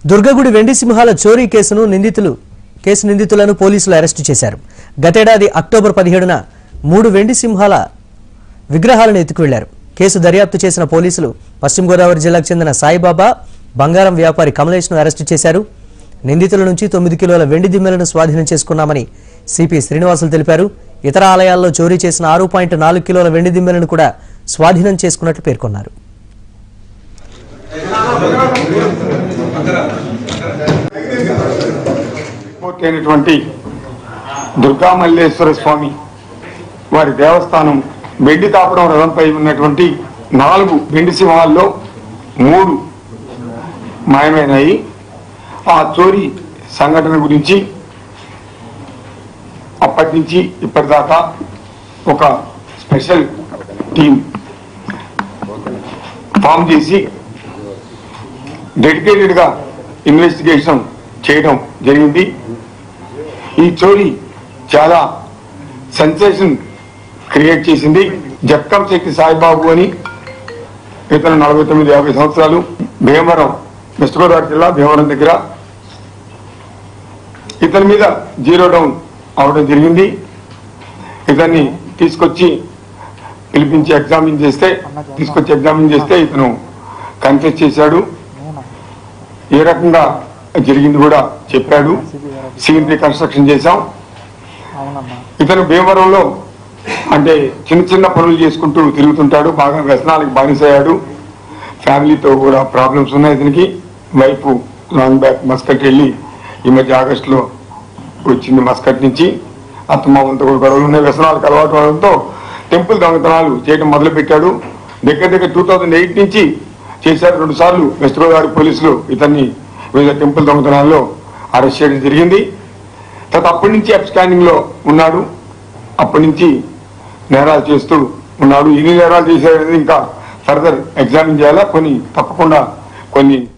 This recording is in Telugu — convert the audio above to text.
దుర్గగుడి వెండి సింహాల చోరీ కేసును నిందితులు కేసు నిందితులను పోలీసులు అరెస్టు చేశారు గతేడాది అక్టోబర్ పదిహేడున మూడు వెండి సింహాల విగ్రహాలను ఎత్తుకువెళ్లారు కేసు దర్యాప్తు చేసిన పోలీసులు పశ్చిమ గోదావరి జిల్లాకు చెందిన సాయిబాబా బంగారం వ్యాపారి కమలేష్ను అరెస్టు చేశారు నిందితుల నుంచి తొమ్మిది కిలోల వెండి దిమ్మెలను స్వాధీనం చేసుకున్నామని సిపి శ్రీనివాసులు తెలిపారు ఇతర ఆలయాల్లో చోరీ చేసిన ఆరు పాయింట్ నాలుగు కిలోల వెండి దిమ్మెలను కూడా స్వాధీనం చేసుకున్నట్లు పేర్కొన్నారు పూర్తయినటువంటి దుర్గా మల్లేశ్వర స్వామి వారి దేవస్థానం వెండి తాపడం రథంపై ఉన్నటువంటి నాలుగు వెండి సింహాల్లో మూడు మాయమైనాయి ఆ చోరీ సంఘటన గురించి అప్పటి నుంచి ఇప్పటిదాకా ఒక స్పెషల్ టీం ఫామ్ చేసి డెడికేటెడ్గా ఇన్వెస్టిగేషన్ చేయడం జరిగింది ఈ చోరీ చాలా సెన్సేషన్ క్రియేట్ చేసింది జక్కం శక్తి సాయిబాబు అని ఇతను నలభై తొమ్మిది యాభై సంవత్సరాలు భీమవరం వెస్ట్ గోదావరి జిల్లా భీమవరం దగ్గర ఇతని మీద జీరో డౌన్ అవడం జరిగింది ఇతన్ని తీసుకొచ్చి పిలిపించి ఎగ్జామిన్ చేస్తే తీసుకొచ్చి ఎగ్జామిన్ చేస్తే ఇతను కన్ఫెస్ చేశాడు ఏ రకంగా జరిగింది కూడా చెప్పాడు సీన్ రికన్స్ట్రక్షన్ చేశాం ఇతను భీమవరంలో అంటే చిన్న చిన్న పనులు చేసుకుంటూ తిరుగుతుంటాడు బాగా వ్యసనాలకు బానిసయ్యాడు ఫ్యామిలీతో కూడా ప్రాబ్లమ్స్ ఉన్నాయి ఇతనికి వైపు లాంగ్ బ్యాక్ మస్కట్ వెళ్ళి ఈ మధ్య ఆగస్టులో వచ్చింది మస్కట్ నుంచి అత్తమామంతో కూడా గొడవలు ఉన్నాయి వ్యసనాలకు అలవాటు అవడంతో టెంపుల్ దొంగతనాలు చేయడం మొదలు పెట్టాడు దగ్గర దగ్గర టూ థౌజండ్ ఎయిట్ నుంచి చేశారు రెండు సార్లు వెస్ట్ గోదావరి పోలీసులు ఇతన్ని వివిధ టెంపుల్ దొంగతనాల్లో అరెస్ట్ చేయడం జరిగింది తర్వాత అప్పటి నుంచి అప్స్టాండింగ్ లో ఉన్నాడు అప్పటి నుంచి నేరాలు చేస్తూ ఉన్నాడు ఎన్ని నేరాలు చేశాడనేది ఇంకా ఫర్దర్ ఎగ్జామిన్ చేయాలా కొన్ని తప్పకుండా కొన్ని